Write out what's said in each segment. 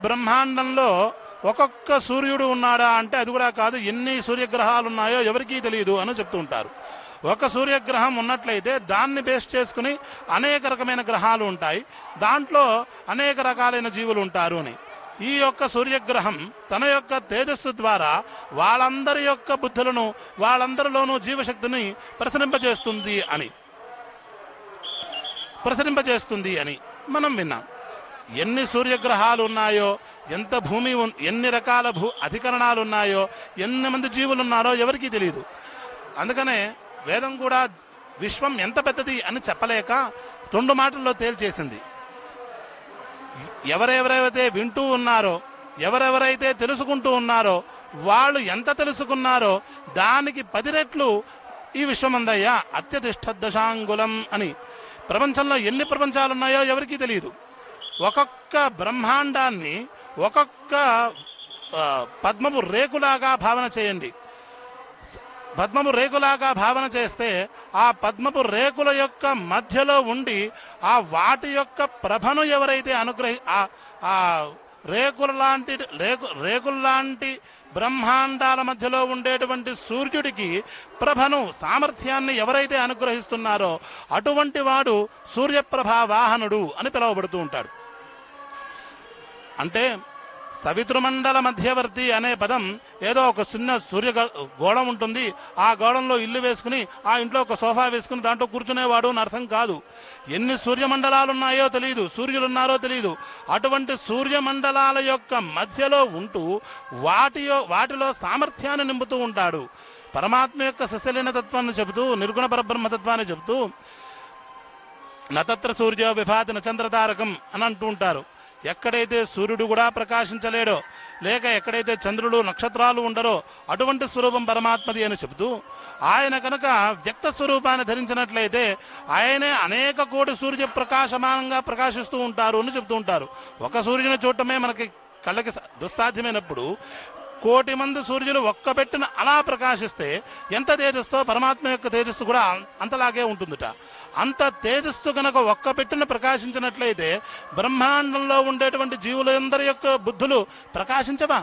బ్రహ్మాండంలో ఒక్కొక్క సూర్యుడు ఉన్నాడా అంటే అది కూడా కాదు ఎన్ని సూర్యగ్రహాలు ఉన్నాయో ఎవరికీ తెలియదు అని చెప్తూ ఉంటారు ఒక సూర్యగ్రహం ఉన్నట్లయితే దాన్ని బేస్ చేసుకుని అనేక రకమైన గ్రహాలు ఉంటాయి దాంట్లో అనేక రకాలైన జీవులు ఉంటారు అని ఈ యొక్క సూర్యగ్రహం తన యొక్క తేజస్సు ద్వారా వాళ్ళందరి యొక్క బుద్ధులను వాళ్ళందరిలోనూ జీవశక్తిని ప్రసరింపజేస్తుంది అని ప్రసరింపజేస్తుంది అని మనం విన్నాం ఎన్ని సూర్యగ్రహాలు ఉన్నాయో ఎంత భూమి ఉన్- ఎన్ని రకాల భూ అధికరణాలు ఉన్నాయో ఎన్ని మంది జీవులు ఉన్నారో ఎవరికీ తెలియదు అందుకనే వేదం కూడా విశ్వం ఎంత పెద్దది అని చెప్పలేక రెండు మాటల్లో తేల్చేసింది ఎవరెవరైతే వింటూ ఉన్నారో ఎవరెవరైతే తెలుసుకుంటూ ఉన్నారో వాళ్ళు ఎంత తెలుసుకున్నారో దానికి పది రెట్లు ఈ విశ్వమందయ్య అత్యధిష్ట దశాంగులం అని ప్రపంచంలో ఎన్ని ప్రపంచాలు ఉన్నాయో ఎవరికీ తెలియదు ఒక్కొక్క బ్రహ్మాండాన్ని ఒక్కొక్క ఆ, పద్మపు రేకులాగా భావన చేయండి పద్మపు రేకులాగా భావన చేస్తే ఆ పద్మపు రేకుల యొక్క మధ్యలో ఉండి ఆ వాటి యొక్క ప్రభను ఎవరైతే అనుగ్రహి ఆ- ఆ రేకుల లాంటి రేకు రేకుల లాంటి బ్రహ్మాండాల మధ్యలో ఉండేటువంటి సూర్యుడికి ప్రభను సామర్థ్యాన్ని ఎవరైతే అనుగ్రహిస్తున్నారో అటువంటి వాడు సూర్యప్రభా వాహనుడు అని పిలువబడుతూ ఉంటాడు అంటే సవితృమండల మధ్యవర్తి అనే పదం ఏదో ఒక చిన్న సూర్య గ- గోళం ఉంటుంది ఆ గోళంలో ఇల్లు వేసుకుని ఆ ఇంట్లో ఒక సోఫా వేసుకుని దాంట్లో కూర్చునేవాడు అని అర్థం కాదు ఎన్ని సూర్యమండలాలు ఉన్నాయో తెలియదు సూర్యులు ఉన్నారో తెలియదు అటువంటి సూర్యమండలాల యొక్క మధ్యలో ఉంటూ వాటి యొ- వాటిలో సామర్థ్యాన్ని నింపుతూ ఉంటాడు పరమాత్మ యొక్క సశలీన తత్వాన్ని చెబుతూ నిర్గుణ పరబ్రహ్మతత్వాన్ని చెబుతూ నతత్ర సూర్య విభాతి నచంద్రతారకం అని అంటూ ఉంటారు ఎక్కడైతే సూర్యుడు కూడా ప్రకాశించలేడో లేక ఎక్కడైతే చంద్రుడు నక్షత్రాలు ఉండరో అటువంటి స్వరూపం పరమాత్మది అని చెబుతూ ఆయన కనుక వ్యక్త స్వరూపాన్ని ధరించినట్లయితే ఆయనే అనేక కోటి సూర్య ప్రకాశమానంగా ప్రకాశిస్తూ ఉంటారు అని చెబుతూ ఉంటారు ఒక సూర్యుని చూడటమే మనకి కళ్ళకి స- దుస్సాధ్యమైనప్పుడు కోటి మంది సూర్యులు ఒక్క పెట్టిన అలా ప్రకాశిస్తే ఎంత తేజస్తో పరమాత్మ యొక్క తేజస్సు కూడా అం- అంతలాగే ఉంటుందిట అంత తేజస్సు కనుక ఒక్క పెట్టిన ప్రకాశించినట్లయితే బ్రహ్మాండంలో ఉండేటువంటి జీవులందరి యొక్క బుద్ధులు ప్రకాశించవా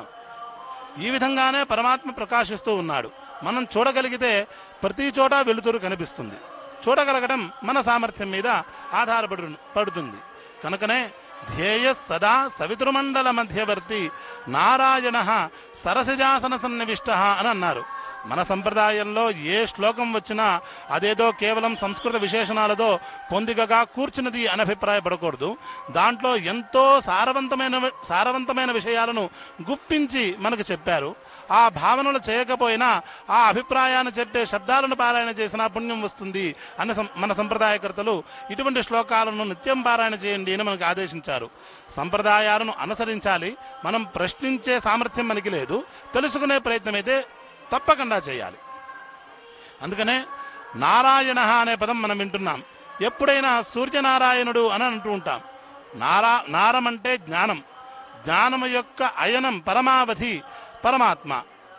ఈ విధంగానే పరమాత్మ ప్రకాశిస్తూ ఉన్నాడు మనం చూడగలిగితే ప్రతి చోట వెలుతురు కనిపిస్తుంది చూడగలగడం మన సామర్థ్యం మీద ఆధారపడు పడుతుంది కనుకనే ధ్యేయ సదా సవితృమండల మధ్యవర్తి నారాయణ సరసిజాసన సన్నివిష్ట అని అన్నారు మన సంప్రదాయంలో ఏ శ్లోకం వచ్చినా అదేదో కేవలం సంస్కృత విశేషణాలతో పొందికగా కూర్చున్నది అని అభిప్రాయపడకూడదు దాంట్లో ఎంతో సారవంతమైన సారవంతమైన విషయాలను గుప్పించి మనకు చెప్పారు ఆ భావనలు చేయకపోయినా ఆ అభిప్రాయాన్ని చెప్పే శబ్దాలను పారాయణ చేసినా పుణ్యం వస్తుంది అని సం- మన సంప్రదాయకర్తలు ఇటువంటి శ్లోకాలను నిత్యం పారాయణ చేయండి అని మనకు ఆదేశించారు సంప్రదాయాలను అనుసరించాలి మనం ప్రశ్నించే సామర్థ్యం మనకి లేదు తెలుసుకునే ప్రయత్నం అయితే తప్పకుండా చేయాలి అందుకనే నారాయణ అనే పదం మనం వింటున్నాం ఎప్పుడైనా సూర్యనారాయణుడు అని అంటూ ఉంటాం నారా నారం అంటే జ్ఞానం జ్ఞానము యొక్క అయనం పరమావధి పరమాత్మ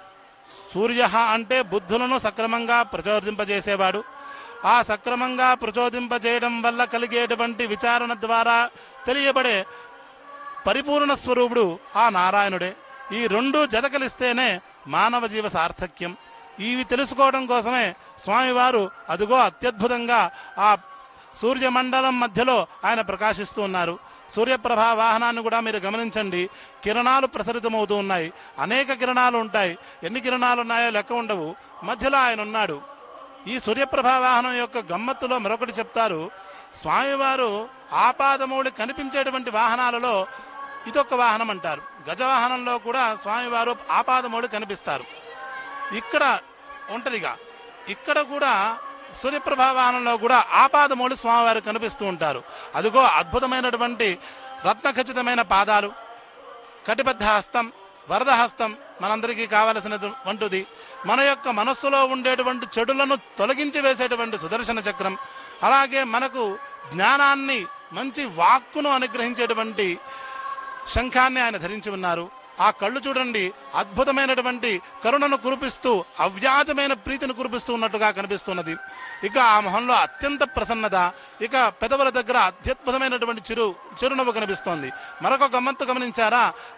సూర్య అంటే బుద్ధులను సక్రమంగా ప్రచోదింపజేసేవాడు ఆ సక్రమంగా ప్రచోదింపజేయడం వల్ల కలిగేటువంటి విచారణ ద్వారా తెలియబడే పరిపూర్ణ స్వరూపుడు ఆ నారాయణుడే ఈ రెండు జతకలిస్తేనే మానవ జీవ సార్థక్యం ఇవి తెలుసుకోవడం కోసమే స్వామివారు అదిగో అత్యద్భుతంగా ఆ సూర్యమండలం మధ్యలో ఆయన ప్రకాశిస్తూ ఉన్నారు సూర్యప్రభ వాహనాన్ని కూడా మీరు గమనించండి కిరణాలు ప్రసరితమవుతూ ఉన్నాయి అనేక కిరణాలు ఉంటాయి ఎన్ని కిరణాలు ఉన్నాయో లెక్క ఉండవు మధ్యలో ఆయన ఉన్నాడు ఈ సూర్యప్రభ వాహనం యొక్క గమ్మత్తులో మరొకటి చెప్తారు స్వామివారు ఆపాదమౌళి కనిపించేటువంటి వాహనాలలో ఇదొక వాహనం అంటారు గజవాహనంలో కూడా స్వామివారు ఆపాదమౌళి కనిపిస్తారు ఇక్కడ ఒంటరిగా ఇక్కడ కూడా సూర్యప్రభా వాహనంలో కూడా ఆపాదమౌళి స్వామివారు కనిపిస్తూ ఉంటారు అదిగో అద్భుతమైనటువంటి రత్నఖచితమైన పాదాలు కటిబద్ధ హస్తం వరద హస్తం మనందరికీ కావలసినటువంటిది మన యొక్క మనస్సులో ఉండేటువంటి చెడులను తొలగించి వేసేటువంటి సుదర్శన చక్రం అలాగే మనకు జ్ఞానాన్ని మంచి వాక్కును అనుగ్రహించేటువంటి శంఖాన్ని ఆయన ధరించి ఉన్నారు ఆ కళ్ళు చూడండి అద్భుతమైనటువంటి కరుణను కురిపిస్తూ అవ్యాజమైన ప్రీతిని కురిపిస్తూ ఉన్నట్టుగా కనిపిస్తున్నది ఇక ఆ మొహంలో అత్యంత ప్రసన్నత ఇక పెదవుల దగ్గర అత్యద్భుతమైనటువంటి చిరు చిరునవ్వు కనిపిస్తోంది మరొక గమ్మత్తు గమనించారా